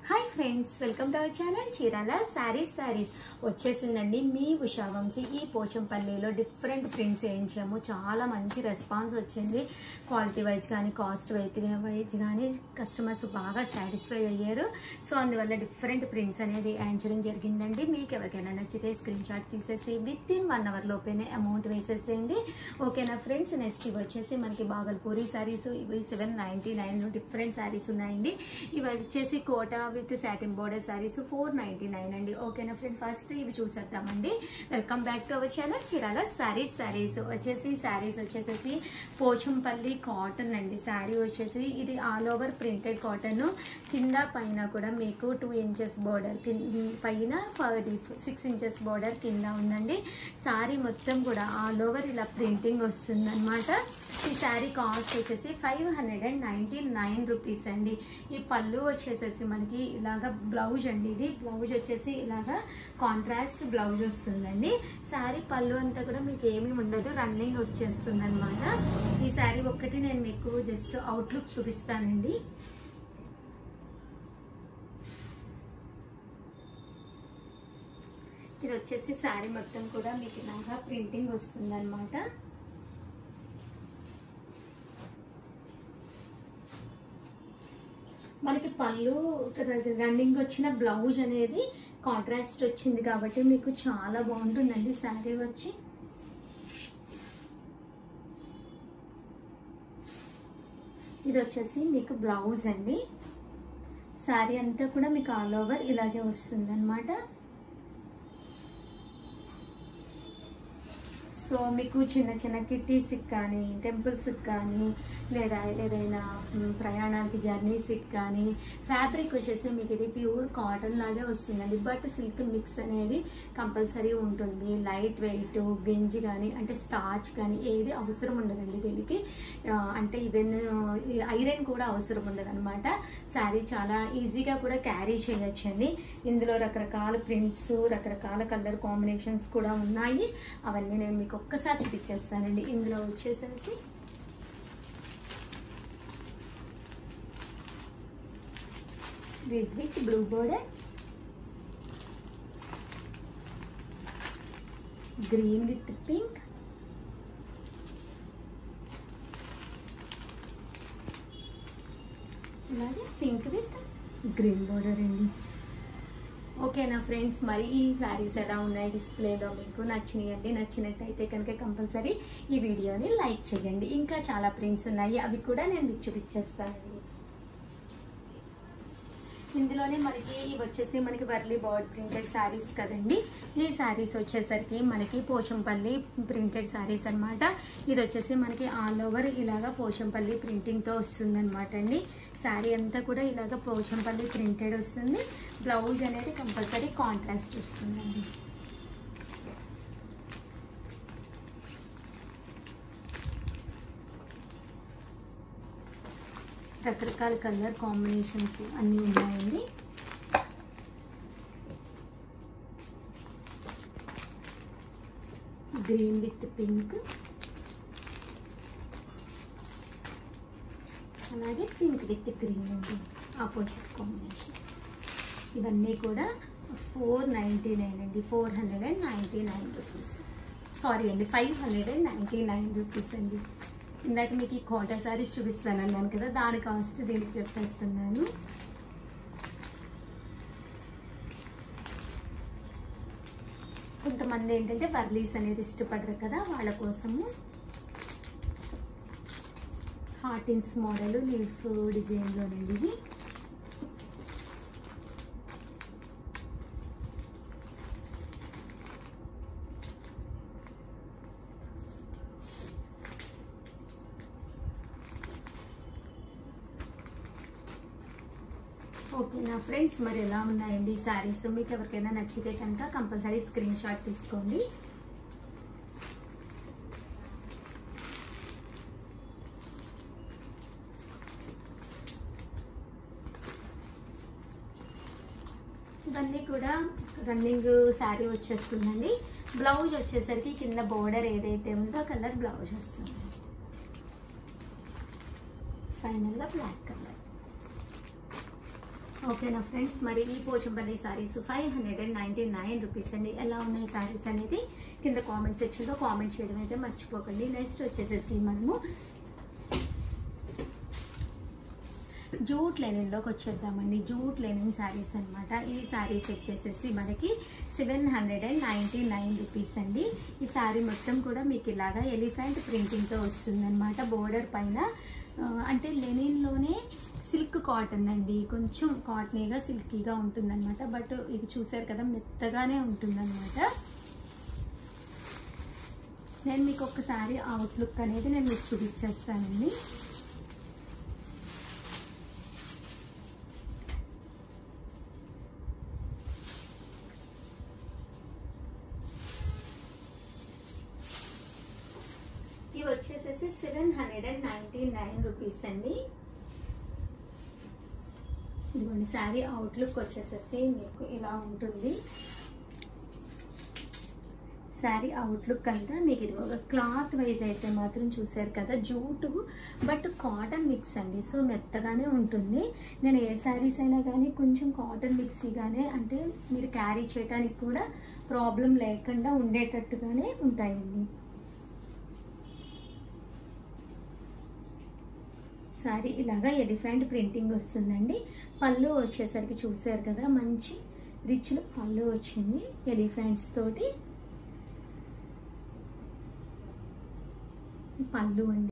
hi friends welcome to our channel Chirala saris saris వచ్చేసిందండి మీ ఉషా వంశీ ఈ పోచంపల్లిలో డిఫరెంట్ ప్రింట్స్ వేయించాము చాలా మంచి రెస్పాన్స్ వచ్చింది క్వాలిటీ వైజ్ కానీ కాస్ట్ వైజ్ కానీ కస్టమర్స్ బాగా సాటిస్ఫై అయ్యారు సో అందువల్ల డిఫరెంట్ ప్రింట్స్ అనేది వేయించడం జరిగిందండి మీకు ఎవరికైనా నచ్చితే స్క్రీన్ షాట్ తీసేసి విత్ ఇన్ వన్ అవర్ లోపేనే అమౌంట్ వేసేసేయండి ఓకేనా ఫ్రెండ్స్ నెక్స్ట్ ఇవి వచ్చేసి మనకి బాగల్పూరి శారీస్ ఇవి seven ninety nine different saris ఉన్నాయండి ఇవి వచ్చేసి Kota with satin border saris four ninety nine అండి ఓకేనా ఫ్రెండ్స్ ఫస్ట్ ఇవి చూసేద్దామండి welcome back to our channel Chirala saris saris వచ్చేసి శారీస్ వచ్చేసేసి పోచంపల్లి కాటన్ అండి శారీ వచ్చేసి ఇది ఆల్ ఓవర్ ప్రింటెడ్ కాటన్ కింద పైన కూడా మీకు టూ ఇంచెస్ బోర్డర్ పైన సిక్స్ ఇంచెస్ బోర్డర్ కింద ఉందండి శారీ మొత్తం కూడా ఆల్ ఓవర్ ఇలా ప్రింటింగ్ వస్తుంది అనమాట ఈ శారీ కాస్ట్ వచ్చేసి five hundred and ninety nine rupees అండి ఈ పళ్ళు వచ్చేసేసి మనకి ఇలాగా బ్లౌజ్ అండి ఇది బ్లౌజ్ వచ్చేసి ఇలాగా కాంట్రాస్ట్ బ్లౌజ్ వస్తుందండి శారీ పళ్ళు అంతా కూడా మీకు ఏమీ ఉండదు రన్నింగ్ వచ్చేస్తుంది అనమాట ఈ శారీ ఒక్కటి నేను మీకు జస్ట్ అవుట్లుక్ చూపిస్తానండి ఇది వచ్చేసి శారీ మొత్తం కూడా మీకు ఇలాగా ప్రింటింగ్ వస్తుంది అనమాట మనకి పళ్ళు రన్నింగ్ వచ్చిన బ్లౌజ్ అనేది కాంట్రాస్ట్ వచ్చింది కాబట్టి మీకు చాలా బాగుంటుందండి శారీ వచ్చి ఇది వచ్చేసి మీకు బ్లౌజ్ అండి శారీ అంతా కూడా మీకు ఆల్ ఓవర్ ఇలాగే వస్తుంది అనమాట సో మీకు చిన్న చిన్న కిట్టీస్కి కానీ టెంపుల్స్కి కానీ లేదా ఏదైనా ప్రయాణాలకి జర్నీస్కి కానీ ఫ్యాబ్రిక్ వచ్చేసి మీకు ఇది ప్యూర్ కాటన్ లాగే వస్తుందండి బట్ సిల్క్ మిక్స్ అనేది కంపల్సరీ ఉంటుంది లైట్ వెయిట్ గెంజి కానీ అంటే స్టార్చ్ కానీ ఏది అవసరం ఉండదండి దీనికి అంటే ఈవెన్ ఐరన్ కూడా అవసరం ఉండదు అనమాట శారీ చాలా ఈజీగా కూడా క్యారీ చేయొచ్చండి ఇందులో రకరకాల ప్రింట్స్ రకరకాల కలర్ కాంబినేషన్స్ కూడా ఉన్నాయి అవన్నీ నేను మీకు ఒక్కసారి చూపించేస్తానండి ఇందులో వచ్చేసేసి red with blue border green with pink అలాగే పింక్ విత్ గ్రీన్ బోర్డర్ అండి ఓకేనా ఫ్రెండ్స్ మరి ఈ శారీస్ ఎలా ఉన్నాయి డిస్ప్లేలో మీకు నచ్చినాయండి నచ్చినట్టయితే కనుక కంపల్సరీ ఈ వీడియోని లైక్ చేయండి ఇంకా చాలా ప్రింట్స్ ఉన్నాయి అవి కూడా నేను మీకు చూపించేస్తానండి ఇందులోనే మనకి ఇవి వచ్చేసి మనకి వర్లీ బోర్డ్ ప్రింటెడ్ శారీస్ కదండి ఈ శారీస్ వచ్చేసరికి మనకి పోచంపల్లి ప్రింటెడ్ శారీస్ అనమాట ఇది వచ్చేసి మనకి ఆల్ ఓవర్ ఇలాగా పోచంపల్లి ప్రింటింగ్తో వస్తుంది అనమాట అండి శారీ అంతా కూడా ఇలాగ పోచంపల్లి ప్రింటెడ్ వస్తుంది బ్లౌజ్ అనేది కంపల్సరీ కాంట్రాస్ట్ వస్తుందండి రకరకాల కలర్ కాంబినేషన్స్ అన్నీ ఉన్నాయండి గ్రీన్ విత్ పింక్ అలాగే పింక్ విత్ గ్రీన్ అండి ఆపోజిట్ కాంబినేషన్ ఇవన్నీ కూడా ఫోర్ నైంటీ నైన్ అండి four hundred and ninety nine rupees sorry అండి five hundred and ninety nine rupees అండి ఇందాక మీకు ఈ కోటా సారీస్ చూపిస్తాను అన్నాను కదా దాని కాస్ట్ దీనికి చెప్పేస్తున్నాను కొంతమంది ఏంటంటే వర్లీస్ అనేది ఇష్టపడరు కదా వాళ్ళ కోసము హార్టిన్స్ మోడల్ లీఫ్ డిజైన్లోనండి ఇవి ఓకేనా ఫ్రెండ్స్ మరి ఎలా ఉన్నాయండి ఈ శారీస్ మీకు ఎవరికైనా నచ్చితే కనుక కంపల్సరీ స్క్రీన్ షాట్ తీసుకోండి ఇవన్నీ కూడా రన్నింగ్ శారీ వచ్చేస్తుందండి బ్లౌజ్ వచ్చేసరికి కింద బోర్డర్ ఏదైతే ఉందో కలర్ బ్లౌజ్ వస్తుంది ఫైనల్గా బ్లాక్ కలర్ ఓకేనా ఫ్రెండ్స్ మరి ఈ Pochampally saris five hundred and ninety nine rupees అండి ఎలా ఉన్నాయి సారీస్ అనేది కింద కామెంట్ సెక్షన్లో కామెంట్ చేయడం అయితే మర్చిపోకండి నెక్స్ట్ వచ్చేసేసి మనము జూట్ లెనిన్లోకి వచ్చేద్దామండి జూట్ లెనిన్ శారీస్ అనమాట ఈ శారీస్ వచ్చేసేసి మనకి seven hundred and ninety nine rupees అండి ఈ శారీ మొత్తం కూడా మీకు ఇలాగా ఎలిఫెంట్ ప్రింటింగ్తో వస్తుంది అనమాట బోర్డర్ పైన ఆ, అంటే లెనిన్లోనే సిల్క్ కాటన్ అండి కొంచెం కాటనీగా సిల్కీగా ఉంటుందన్నమాట బట్ ఇది చూసారు కదా మెత్తగానే ఉంటుందన్నమాట నేను మీకు ఒకసారి అవుట్లుక్ అనేది నేను మీకు చూపించేస్తానండి ఇవి వచ్చేసేసి seven hundred and ninety nine rupees అండి ఇదిగోండి శారీ అవుట్లుక్ వచ్చేసేసి మీకు ఇలా ఉంటుంది శారీ అవుట్లుక్ అంతా మీకు ఇది ఒక క్లాత్ వైజ్ అయితే మాత్రం చూసారు కదా జూటు బట్ కాటన్ మిక్స్ అండి సో మెత్తగానే ఉంటుంది నేను ఏ శారీస్ అయినా కానీ కొంచెం కాటన్ మిక్సీగానే అంటే మీరు క్యారీ చేయడానికి కూడా ప్రాబ్లం లేకుండా ఉండేటట్టుగానే ఉంటాయండి సారీ ఇలాగా ఎలిఫెంట్ ప్రింటింగ్ వస్తుందండి పళ్ళు వచ్చేసరికి చూసారు కదా మంచి రిచ్లో పళ్ళు వచ్చింది ఎలిఫెంట్స్ తోటి పళ్ళు అండి